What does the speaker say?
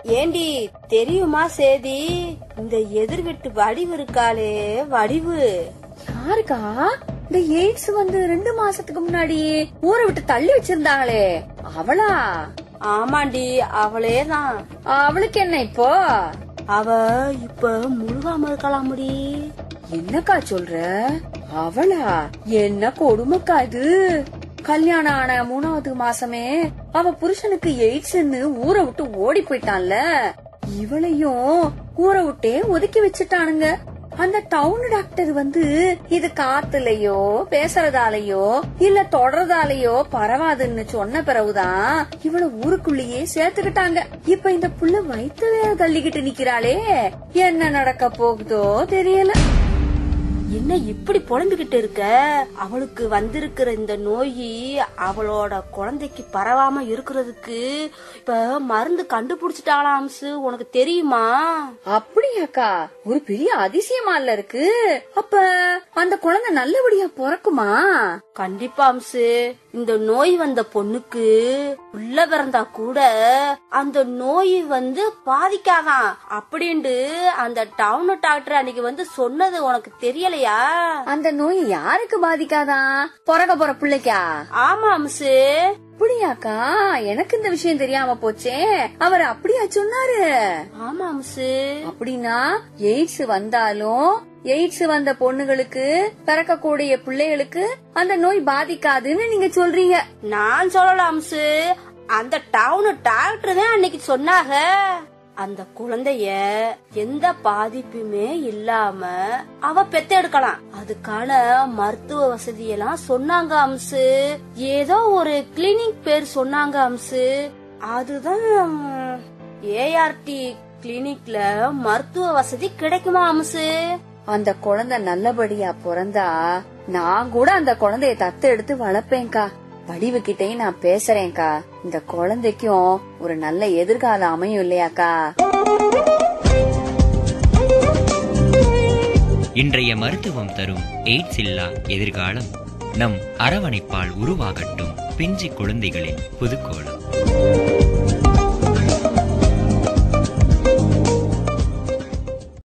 ஏண்டி தெரியுமா சேதி இந்த எதிர் வீட்டு வடிவு இருக்காளே வடிவு யாருக்கா இந்த எய்ட்ஸ் வந்து ரெண்டு மாசத்துக்கு முன்னாடி ஊரை விட்டு தள்ளி வச்சிருந்தாங்களே அவளா ஆமாண்டி அவளே தான் அவளுக்கு என்ன இப்போ அவ இப்ப முழுகாம இருக்கலாமடி என்னக்கா சொல்ற அவளா என்ன கொடுமைக்கா இது கல்யாணம் ஆன மூணாவது மாசமே அவ புருஷனுக்கு எய்ட்ஸ்ன்னு ஊரை விட்டு ஓடி போயிட்டான்ல இவளையும் ஊரை விட்டே ஒதுக்கி வச்சுட்டானுங்க அந்த டவுன் டாக்டர் வந்து இது காத்துலயோ பேசுறதாலயோ இல்ல தொடறதாலயோ பரவாதுன்னு சொன்ன பிறகுதான் இவள ஊருக்குள்ளேயே சேர்த்துக்கிட்டாங்க இப்ப இந்த புள்ள வயிற்று வேற தள்ளிக்கிட்டு நிக்கிறாளே என்ன நடக்க போகுதோ தெரியல என்ன இப்படி புலம்பிக்கிட்டு இருக்க அவளுக்கு வந்திருக்கிற இந்த நோய் அவளோட குழந்தைக்கு பரவாம இருக்கிறதுக்கு இப்ப மருந்து கண்டுபிடிச்சிட்டாளாம் அம்சு உனக்கு தெரியுமா அப்படியாக்கா ஒரு பெரிய அதிசயமா இல்ல இருக்கு அப்ப அந்த குழந்தை நல்லபடியா பிறக்குமா கண்டிப்பா அம்சு இந்த நோய் வந்த பொண்ணுக்கு உள்ள பிறந்தா கூட அந்த நோய் வந்து பாதிக்காதான் அப்படின்ட்டு அந்த டவுன் டாக்டர் அன்னைக்கு வந்து சொன்னது உனக்கு தெரியலையா அந்த நோய் யாருக்கு பாதிக்காதான் பிறக்க போற பிள்ளைக்கா ஆமா அம்சு அப்படியாக்கா எனக்கு இந்த விஷயம் தெரியாம போச்சே அவர் அப்படியா சொன்னாரு ஆமா அம்சு அப்படின்னா எய்ட்ஸ் வந்தாலும் எய்ட்ஸ் வந்த பொண்ணுகளுக்கு பிறக்கக்கூடிய பிள்ளைகளுக்கு அந்த நோய் பாதிக்காதுன்னு நீங்க சொல்றீங்க நான் சொல்லல அம்சு அந்த டவுன் டாக்டர் தான் அன்னைக்கு சொன்னாங்க அந்த குழந்தைய எந்த பாதிப்புமே இல்லாம அவ பெத்தெடுக்கலாம் அதுக்கான மருத்துவ வசதி எல்லாம் சொன்னாங்க அம்சு ஏதோ ஒரு கிளினிக் பேர் சொன்னாங்க அம்சு அதுதான் ஏஆர்டி கிளினிக்ல மருத்துவ வசதி கிடைக்குமா அம்சு அந்த குழந்தை நல்லபடியா பிறந்தா நான் கூட அந்த குழந்தைய தத்து எடுத்து வளர்ப்பேன்க்கா வடிவு கிட்டயும் நான் பேசுறேன்க்கா இந்த குழந்தைக்கும் ஒரு நல்ல எதிர்காலம் அமையும் இல்லையாக்கா இன்றைய மருத்துவம் தரும் எய்ட்ஸ் இல்லா எதிர்காலம் நம் அரவணைப்பால் உருவாகட்டும் பிஞ்சு குழந்தைகளின் புதுக்கோலம்